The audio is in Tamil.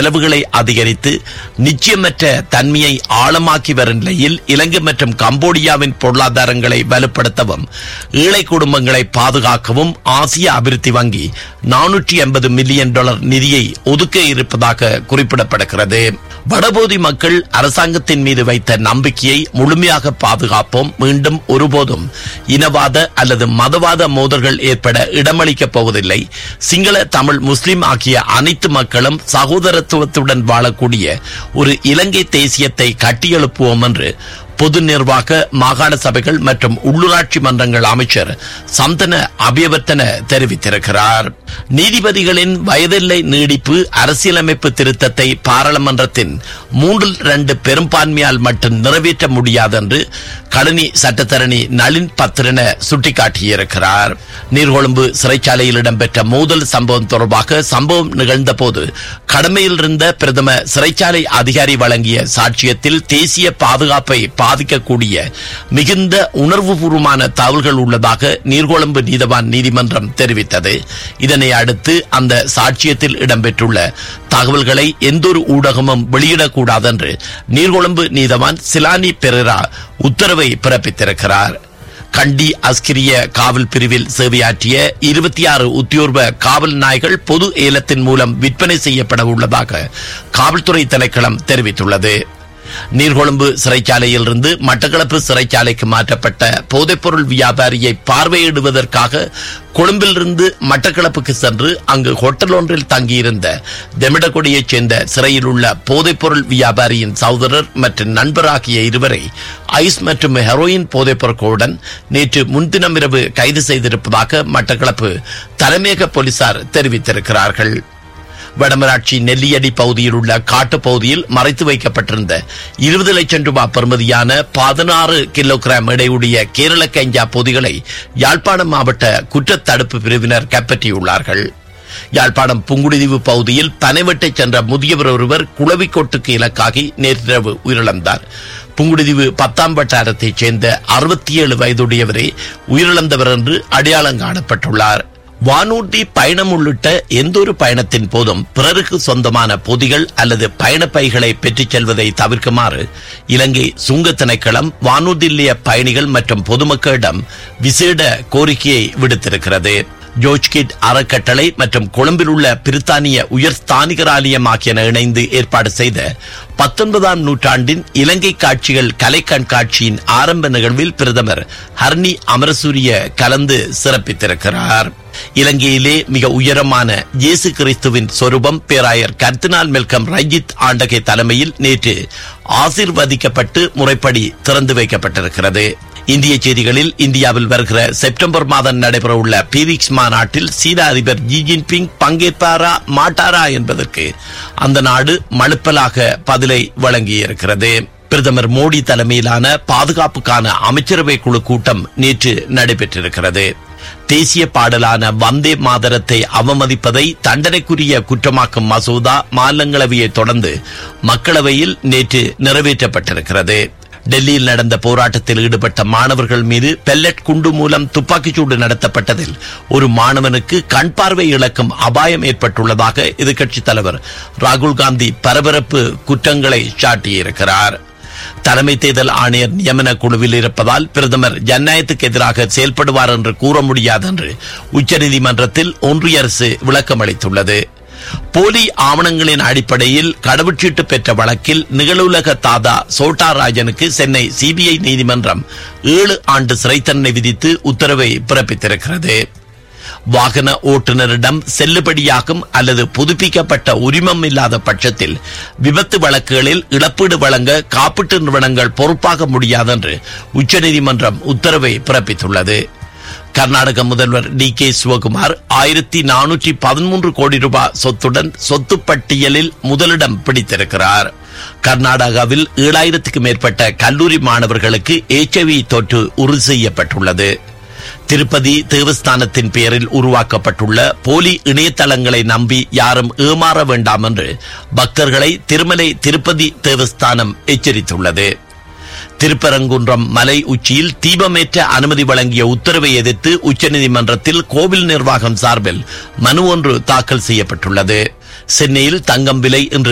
செலவுகளை அதிகரித்து நிச்சயமற்ற தன்மையை ஆழமாக்கி வரும் நிலையில் இலங்கை மற்றும் கம்போடியாவின் பொருளாதாரங்களை வலுப்படுத்தவும் ஏழை குடும்பங்களை பாதுகாக்கவும் ஆசிய அபிவிருத்தி வங்கி நானூற்றி எண்பது மில்லியன் டாலர் நிதியை ஒதுக்க இருப்பதாக குறிப்பிடப்படுகிறது வடபோதி மக்கள் அரசாங்கத்தின் மீது வைத்த நம்பிக்கையை முழுமையாக பாதுகாப்போம் மீண்டும் ஒருபோதும் இனவாத அல்லது மதவாத மோதல்கள் ஏற்பட இடமளிக்கப் போவதில்லை சிங்கள தமிழ் முஸ்லிம் ஆகிய அனைத்து மக்களும் சகோதரத்துவத்துடன் வாழக்கூடிய ஒரு இலங்கை தேசியத்தை கட்டியெழுப்புவோம் என்று பொது நிர்வாக மாகாண சபைகள் மற்றும் உள்ளூராட்சி மன்றங்கள் அமைச்சர் சந்தன அபியவர்த்தன தெரிவித்திருக்கிறார் நீதிபதிகளின் வயதில்லை நீடிப்பு அரசியலமைப்பு திருத்தத்தை பாராளுமன்றத்தின் மூன்றில் இரண்டு பெரும்பான்மையால் மட்டும் நிறைவேற்ற முடியாது என்று கழனி சட்டத்தரணி நளின் பத்திரன சுட்டிக்காட்டியிருக்கிறார் நீர்கொழும்பு சிறைச்சாலையில் இடம்பெற்ற மோதல் சம்பவம் தொடர்பாக சம்பவம் நிகழ்ந்த போது கடமையில் இருந்த பிரதம சிறைச்சாலை அதிகாரி வழங்கிய சாட்சியத்தில் தேசிய பாதுகாப்பை பாதிக்கக்கூடிய மிகுந்த உணர்வுபூர்வமான தகவல்கள் உள்ளதாக நீர்கொழும்பு நீதவான் நீதிமன்றம் தெரிவித்தது இதனை அடுத்து அந்த சாட்சியத்தில் இடம்பெற்றுள்ள தகவல்களை எந்தொரு ஊடகமும் வெளியிடக்கூடாது என்று நீர்கொழும்பு நீதவான் சிலானி பெரேரா உத்தரவை பிறப்பித்திருக்கிறார் கண்டி அஸ்கிரிய காவல் பிரிவில் சேவையாற்றிய இருபத்தி ஆறு உத்தியோர்வ காவல் நாய்கள் பொது ஏலத்தின் மூலம் விற்பனை செய்யப்பட உள்ளதாக காவல்துறை திணைக்களம் தெரிவித்துள்ளது நீர்கொழும்பு சிறைச்சாலையில் இருந்து மட்டக்களப்பு சிறைச்சாலைக்கு மாற்றப்பட்ட போதைப்பொருள் வியாபாரியை பார்வையிடுவதற்காக கொழும்பிலிருந்து மட்டக்களப்புக்கு சென்று அங்கு ஹோட்டல் ஒன்றில் தங்கியிருந்த தெமிடகொடியைச் சேர்ந்த சிறையில் உள்ள போதைப்பொருள் வியாபாரியின் சகோதரர் மற்றும் நண்பர் ஆகிய இருவரை ஐஸ் மற்றும் ஹெரோயின் போதைப்பொருட்களுடன் நேற்று முன்தினம் இரவு கைது செய்திருப்பதாக மட்டக்களப்பு தலைமையக போலீசார் தெரிவித்திருக்கிறார்கள் வடமராட்சி நெல்லியடி பகுதியில் உள்ள காட்டுப் பகுதியில் மறைத்து வைக்கப்பட்டிருந்த இருபது லட்சம் ரூபாய் பெறுமதியான பதினாறு கிலோகிராம் எடையுடைய கேரள கஞ்சா பொதிகளை யாழ்ப்பாணம் மாவட்ட குற்றத் தடுப்பு பிரிவினர் கைப்பற்றியுள்ளார்கள் யாழ்ப்பாணம் புங்குடுதீவு பகுதியில் பனைவெட்டை சென்ற முதியவர் ஒருவர் குளவிக்கோட்டுக்கு இலக்காகி நேற்றிரவு உயிரிழந்தார் புங்குடுதீவு பத்தாம் வட்டாரத்தைச் சேர்ந்த அறுபத்தி ஏழு வயதுடையவரே உயிரிழந்தவர் என்று அடையாளம் காணப்பட்டுள்ளார் வானூர்தி பயணம் உள்ளிட்ட எந்தொரு பயணத்தின் போதும் பிறருக்கு சொந்தமான பொதிகள் அல்லது பயணப் பைகளை பெற்றுச் செல்வதை தவிர்க்குமாறு இலங்கை சுங்க திணைக்களம் வானூர்தி நிலைய பயணிகள் மற்றும் பொதுமக்களிடம் விசேட கோரிக்கையை விடுத்திருக்கிறது ஜோஜ்கிட் அறக்கட்டளை மற்றும் கொழும்பில் உள்ள பிரித்தானிய உயர் ஸ்தானிகர் ஆலயம் ஆகியன இணைந்து ஏற்பாடு செய்த பத்தொன்பதாம் நூற்றாண்டின் இலங்கை காட்சிகள் கலை கண்காட்சியின் ஆரம்ப நிகழ்வில் பிரதமர் ஹர்னி அமரசூரிய கலந்து சிறப்பித்திருக்கிறார் இலங்கையிலே மிக உயரமான இயேசு கிறிஸ்துவின் சொரூபம் பேராயர் கர்தினால் மெல்கம் ரஞ்சித் ஆண்டகை தலைமையில் நேற்று ஆசிர்வதிக்கப்பட்டு முறைப்படி திறந்து வைக்கப்பட்டிருக்கிறது இந்திய செய்திகளில் இந்தியாவில் வருகிற செப்டம்பர் மாதம் நடைபெறவுள்ள பீரிக்ஸ் மாநாட்டில் சீன அதிபர் ஜி ஜின்பிங் பங்கேற்பாரா மாட்டாரா என்பதற்கு அந்த நாடு மழுப்பலாக பதிலை வழங்கியிருக்கிறது பிரதமர் மோடி தலைமையிலான பாதுகாப்புக்கான அமைச்சரவை குழு கூட்டம் நேற்று நடைபெற்றிருக்கிறது தேசிய பாடலான வந்தே மாதரத்தை அவமதிப்பதை தண்டனைக்குரிய குற்றமாக்கும் மசோதா மாநிலங்களவையை தொடர்ந்து மக்களவையில் நேற்று நிறைவேற்றப்பட்டிருக்கிறது டெல்லியில் நடந்த போராட்டத்தில் ஈடுபட்ட மாணவர்கள் மீது பெல்லட் குண்டு மூலம் துப்பாக்கிச்சூடு நடத்தப்பட்டதில் ஒரு மாணவனுக்கு கண் பார்வை இழக்கும் அபாயம் ஏற்பட்டுள்ளதாக எதிர்க்கட்சித் தலைவர் ராகுல் காந்தி பரபரப்பு குற்றங்களை சாட்டியிருக்கிறார் தலைமை தேர்தல் ஆணையர் நியமன குழுவில் இருப்பதால் பிரதமர் ஜனநாயகத்துக்கு எதிராக செயல்படுவார் என்று கூற முடியாது என்று உச்சநீதிமன்றத்தில் ஒன்றிய அரசு விளக்கம் அளித்துள்ளது போலி ஆவணங்களின் அடிப்படையில் கடவுச்சீட்டு பெற்ற வழக்கில் நிகழுலக தாதா சோட்டா ராஜனுக்கு சென்னை சிபிஐ நீதிமன்றம் ஏழு ஆண்டு சிறை தண்டனை விதித்து உத்தரவை பிறப்பித்திருக்கிறது வாகன ஓட்டுநரிடம் செல்லுபடியாகும் அல்லது புதுப்பிக்கப்பட்ட உரிமம் இல்லாத பட்சத்தில் விபத்து வழக்குகளில் இழப்பீடு வழங்க காப்பீட்டு நிறுவனங்கள் பொறுப்பாக முடியாது என்று உச்சநீதிமன்றம் உத்தரவை பிறப்பித்துள்ளது கர்நாடக முதல்வர் டி கே சிவகுமார் ஆயிரத்தி நானூற்றி பதிமூன்று கோடி ரூபாய் சொத்துடன் சொத்து பட்டியலில் முதலிடம் பிடித்திருக்கிறார் கர்நாடகாவில் ஏழாயிரத்துக்கு மேற்பட்ட கல்லூரி மாணவர்களுக்கு எச்ஐவி தொற்று உறுதி செய்யப்பட்டுள்ளது திருப்பதி தேவஸ்தானத்தின் பெயரில் உருவாக்கப்பட்டுள்ள போலி இணையதளங்களை நம்பி யாரும் ஏமாற வேண்டாம் என்று பக்தர்களை திருமலை திருப்பதி தேவஸ்தானம் எச்சரித்துள்ளது திருப்பரங்குன்றம் மலை உச்சியில் தீபமேற்ற அனுமதி வழங்கிய உத்தரவை எதிர்த்து உச்சநீதிமன்றத்தில் கோவில் நிர்வாகம் சார்பில் மனு ஒன்று தாக்கல் செய்யப்பட்டுள்ளது சென்னையில் தங்கம் விலை இன்று